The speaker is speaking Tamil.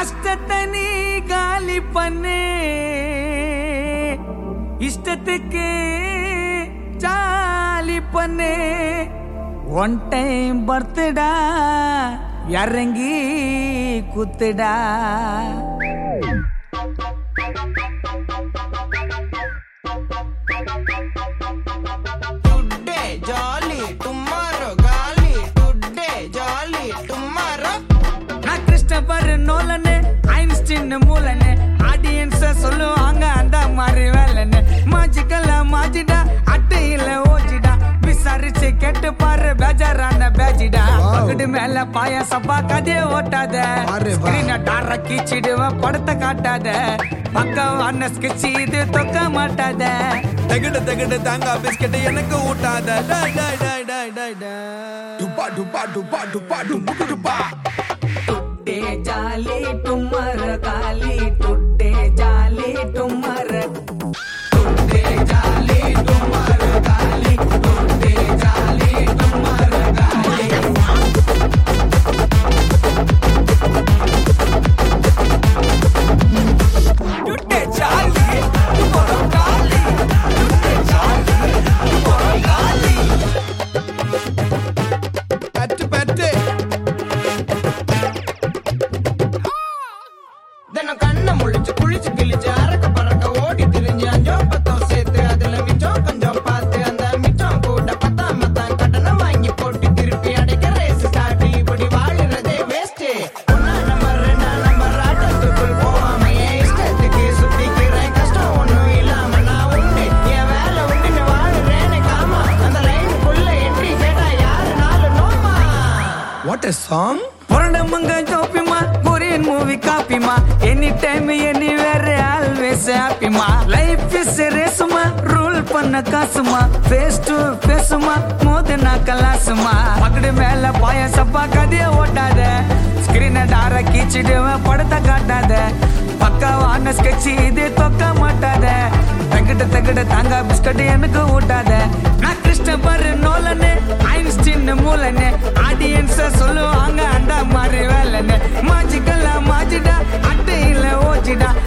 கஷ்டத்தை நீ காலி பண்ணு இஷ்டத்துக்கு ஜாலி பண்ணு ஒன் டைம் பர்த்டா இறங்கி குத்துடா Today jolly, tomorrow gali. Today jolly, tomorrow. நான் கிறிஸ்டபர் நோலனு ஐன்ஸ்டின் மூலனு ஆடியன்ஸ சொல்லுவாங்க அந்த மாதிரி வேலைன்னு மாஜிக்கல்ல மாஜிடா அட்டையில ஓஜிடா விசாரிச்சு கேட்டு பாரு பேஜாரான பேஜிடா பக்கத்து மேல பாயாசப்பா கதைய ஓட்டாத பாரு, வா. ஸ்கிரீன டார கீச்சிடுவேன் படத்தை காட்டாத பக்கவான ஸ்கெட்ச் இது தொக்க மாட்டாத தகடு தகடு தாங்கா பிஸ்கட் எனக்கு ஊட்டாத டாய் டாய் டாய் டாய் டாய் டாய் டுபா டுபா டுபா டுபா டுபுக்கு டுபா टुड्डे जाली टुमर काली टुड्डे जाली टुमर टुड्डे जाली टुमर काली टुड्डे जाली टुमर काली टुड्डे जाली टुमर काली टुड्डे जाली टुमर काली பட்டு பட்டு தினம் கண்ணை முழிச்சு குளிச்சு கிழிச்சு அறக்க பறக்க ஓடி திரிஞ்சு அஞ்சோ பத்தம் சேர்த்து அதுல மிச்சம் கொஞ்சம் பார்த்து அந்த மிச்சம் கூட பத்தாம தான் கடனை வாங்கி போட்டு திருப்பி அடைக்க ரேஸ் ஸ்டார்ட் இப்படி வாழுறதே வேஸ்ட் ஒன்னா நம்பர் ரெண்டா நம்பர் ஆட்டத்துக்குள் போகாம என் இஷ்டத்துக்கு சுத்திக்கிறேன் கஷ்டம் ஒண்ணும் இல்லாம நான் உண்டு என் வேலை உண்டுன்னு வாழுறேன்னு காமா அந்த லைனுக்குள்ள என்ட்ரி கேட்டா யாருனாலும் நோமா வாட் எ சாங் புரண்டமங்க ஜோப்பிமா கொரியன் மூவி காப்பிமா எனி டைம் எனி வேற ஆல்வேஸ் ஹாப்பிமா லைஃப் இஸ் ரேசுமா ரூல் பண்ண காசுமா ஃபேஸ் டு ஃபேஸுமா மோதுனா கலாசுமா பக்கடு மேல பாயசப்பா கதைய ஓட்டாத ஸ்கிரீனை டார கீச்சிடுவேன் படத்தை காட்டாத பக்காவான ஸ்கெட்ச் இது தொக்க மாட்டாத தகிட்ட தகிட்ட தாங்க பிஸ்கட் எனக்கு ஊட்டாத நான் கிறிஸ்டபர் நோலனு ஐன்ஸ்டின் மூலனு ஆடியன்ஸ சொல்லுவாங்க அந்த மாதிரி வேலைன்னு மாஜிக்கல்ல மாஜிடா அட்டையில ஓச்சிடா